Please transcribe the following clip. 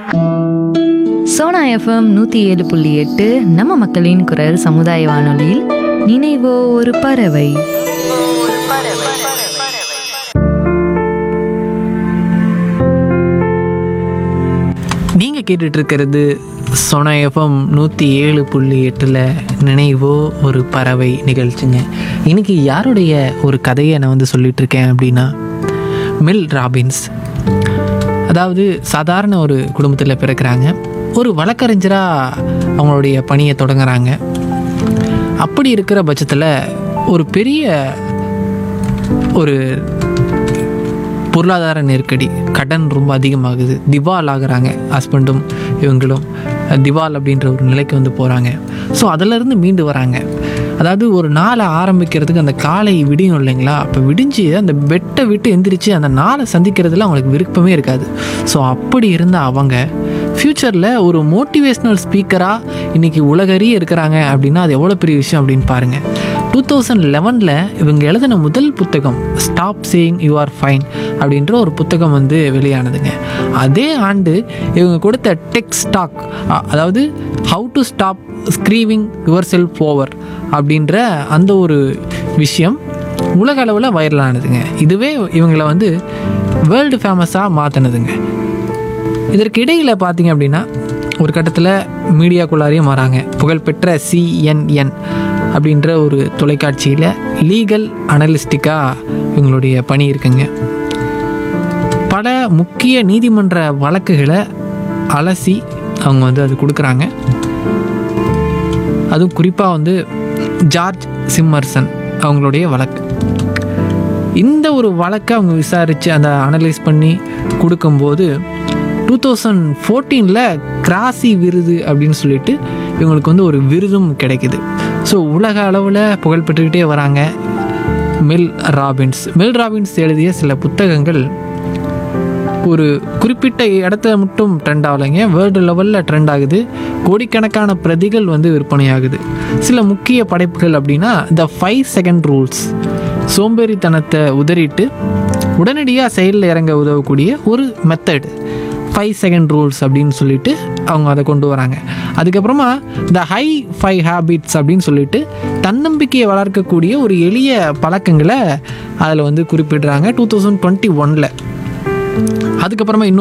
Sona FM நூற்றி ஏழு புள்ளி எட்டு நம்ம மக்களின் குரல் சமுதாய வானொலியில் நினைவோ ஒரு பறவை நீங்கள் கேட்டுட்டு இருக்கிறது சொன எஃப்எம் நூற்றி ஏழு புள்ளி எட்டில் நினைவோ ஒரு பறவை நிகழ்ச்சிங்க இன்னைக்கு யாருடைய ஒரு கதையை நான் வந்து சொல்லிட்டு இருக்கேன் அப்படின்னா மில் ராபின்ஸ் அதாவது சாதாரண ஒரு குடும்பத்தில் பிறக்கிறாங்க ஒரு வழக்கறிஞராக அவங்களுடைய பணியை தொடங்குறாங்க அப்படி இருக்கிற பட்சத்தில் ஒரு பெரிய ஒரு பொருளாதார நெருக்கடி கடன் ரொம்ப அதிகமாகுது திவால் ஆகுறாங்க ஹஸ்பண்டும் இவங்களும் திவால் அப்படின்ற ஒரு நிலைக்கு வந்து போகிறாங்க ஸோ அதிலிருந்து மீண்டு வராங்க அதாவது ஒரு நாளை ஆரம்பிக்கிறதுக்கு அந்த காலை விடியும் இல்லைங்களா அப்போ விடிஞ்சு அந்த பெட்டை விட்டு எந்திரிச்சு அந்த நாளை சந்திக்கிறதுல அவங்களுக்கு விருப்பமே இருக்காது ஸோ அப்படி இருந்த அவங்க ஃப்யூச்சரில் ஒரு மோட்டிவேஷ்னல் ஸ்பீக்கராக இன்றைக்கி உலகறிய இருக்கிறாங்க அப்படின்னா அது எவ்வளோ பெரிய விஷயம் அப்படின்னு பாருங்கள் டூ தௌசண்ட் லெவனில் இவங்க எழுதின முதல் புத்தகம் stop saying you are fine அப்படின்ற ஒரு புத்தகம் வந்து வெளியானதுங்க அதே ஆண்டு இவங்க கொடுத்த டெக் ஸ்டாக் அதாவது how to stop screwing yourself over அப்படின்ற அந்த ஒரு விஷயம் உலக அளவில் வைரலானதுங்க இதுவே இவங்களை வந்து வேர்ல்டு ஃபேமஸாக மாற்றினதுங்க இதற்கு இடையில் பார்த்தீங்க அப்படின்னா ஒரு கட்டத்தில் மீடியாக்குள்ளாரையும் வராங்க புகழ்பெற்ற சிஎன்என் அப்படின்ற ஒரு தொலைக்காட்சியில் லீகல் அனலிஸ்டிக்காக இவங்களுடைய பணி இருக்குங்க பல முக்கிய நீதிமன்ற வழக்குகளை அலசி அவங்க வந்து அது கொடுக்குறாங்க அதுவும் குறிப்பாக வந்து ஜார்ஜ் சிம்மர்சன் அவங்களுடைய வழக்கு இந்த ஒரு வழக்கை அவங்க விசாரித்து அந்த அனலைஸ் பண்ணி கொடுக்கும்போது டூ தௌசண்ட் ஃபோர்டீனில் கிராசி விருது அப்படின்னு சொல்லிட்டு இவங்களுக்கு வந்து ஒரு விருதும் கிடைக்குது ஸோ உலக அளவில் புகழ்பெற்றுக்கிட்டே வராங்க மெல் ராபின்ஸ் மெல் ராபின்ஸ் எழுதிய சில புத்தகங்கள் ஒரு குறிப்பிட்ட இடத்த மட்டும் ட்ரெண்ட் ஆகலைங்க வேர்ல்டு லெவலில் ட்ரெண்ட் ஆகுது கோடிக்கணக்கான பிரதிகள் வந்து விற்பனையாகுது சில முக்கிய படைப்புகள் அப்படின்னா த ஃபைவ் செகண்ட் ரூல்ஸ் சோம்பேறித்தனத்தை உதறிட்டு உடனடியாக செயலில் இறங்க உதவக்கூடிய ஒரு மெத்தட் ஃபைவ் செகண்ட் ரூல்ஸ் அப்படின்னு சொல்லிட்டு அவங்க அதை கொண்டு வராங்க அதுக்கப்புறமா த ஹை ஃபைவ் ஹேபிட்ஸ் அப்படின்னு சொல்லிட்டு தன்னம்பிக்கையை வளர்க்கக்கூடிய ஒரு எளிய பழக்கங்களை அதில் வந்து குறிப்பிடுறாங்க டூ தௌசண்ட் டுவெண்ட்டி ஒனில் அதுக்கப்புறமா இன்னொரு